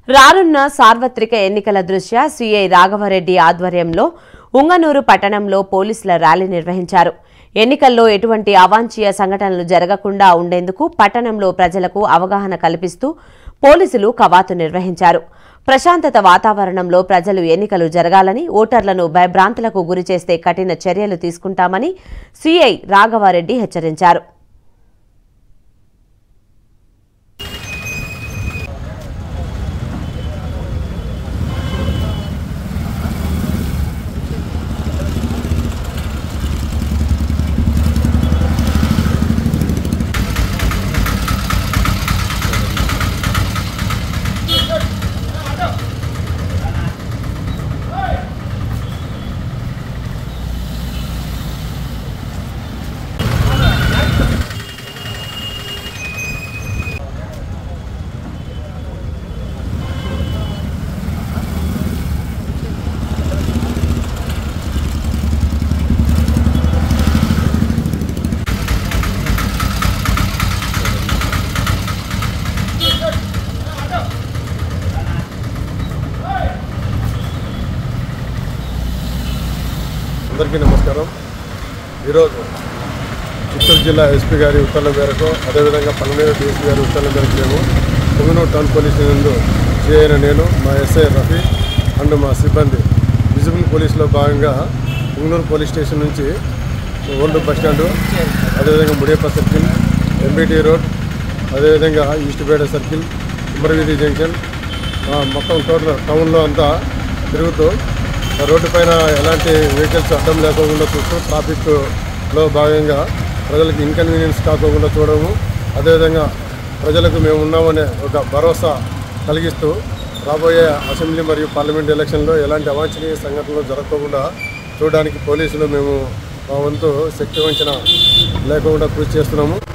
రానున్న సార్వత్రిక ఎన్నికల దృష్ట్యా సీఐ రాఘవరెడ్డి ఆధ్వర్యంలో ఉంగనూరు పట్టణంలో పోలీసుల ర్యాలీ నిర్వహించారు ఎన్నికల్లో ఎటువంటి అవాంఛనీయ సంఘటనలు జరగకుండా ఉండేందుకు పట్టణంలో ప్రజలకు అవగాహన కల్పిస్తూ పోలీసులు కవాతు నిర్వహించారు ప్రశాంతత వాతావరణంలో ప్రజలు ఎన్నికలు జరగాలని ఓటర్లను భయభ్రాంతులకు గురిచేస్తే కఠిన చర్యలు తీసుకుంటామని సీఐ రాఘవారెడ్డి హెచ్చరించారు అందరికీ నమస్కారం ఈరోజు చిత్తూరు జిల్లా ఎస్పీ గారి ఉత్తర్వుల మేరకు అదేవిధంగా పల్లెనూరు డిఎస్పీ గారి ఉత్తర్వుల మేరకు మేము పొంగనూరు టౌన్ పోలీస్ నందు చేయన నేను మా ఎస్ఐ రఫీ అండ్ మా సిబ్బంది విజిబుల్ పోలీసులో భాగంగా పొంగనూరు పోలీస్ స్టేషన్ నుంచి ఓల్డ్ బస్ స్టాండు అదేవిధంగా ముడియప్ప సర్కిల్ ఎంబీటీ రోడ్ అదేవిధంగా ఈస్ట్పేట సర్కిల్ కుమరవీధి జంక్షన్ ఆ, మొత్తం టోటల్ టౌన్లో అంతా తిరుగుతూ ఆ రోడ్డు పైన ఎలాంటి వెహికల్స్ అడ్డం లేకోకుండా చూస్తూ ట్రాఫిక్లో భాగంగా ప్రజలకు ఇన్కన్వీనియన్స్ కాకోకుండా చూడడము అదేవిధంగా ప్రజలకు మేము ఉన్నామనే ఒక భరోసా కలిగిస్తూ రాబోయే అసెంబ్లీ మరియు పార్లమెంట్ ఎలక్షన్లో ఎలాంటి అవాంఛనీయ సంఘటనలు జరగకుండా చూడడానికి పోలీసులు మేము మా వంతు శక్తి వంచన లేకుండా కృషి చేస్తున్నాము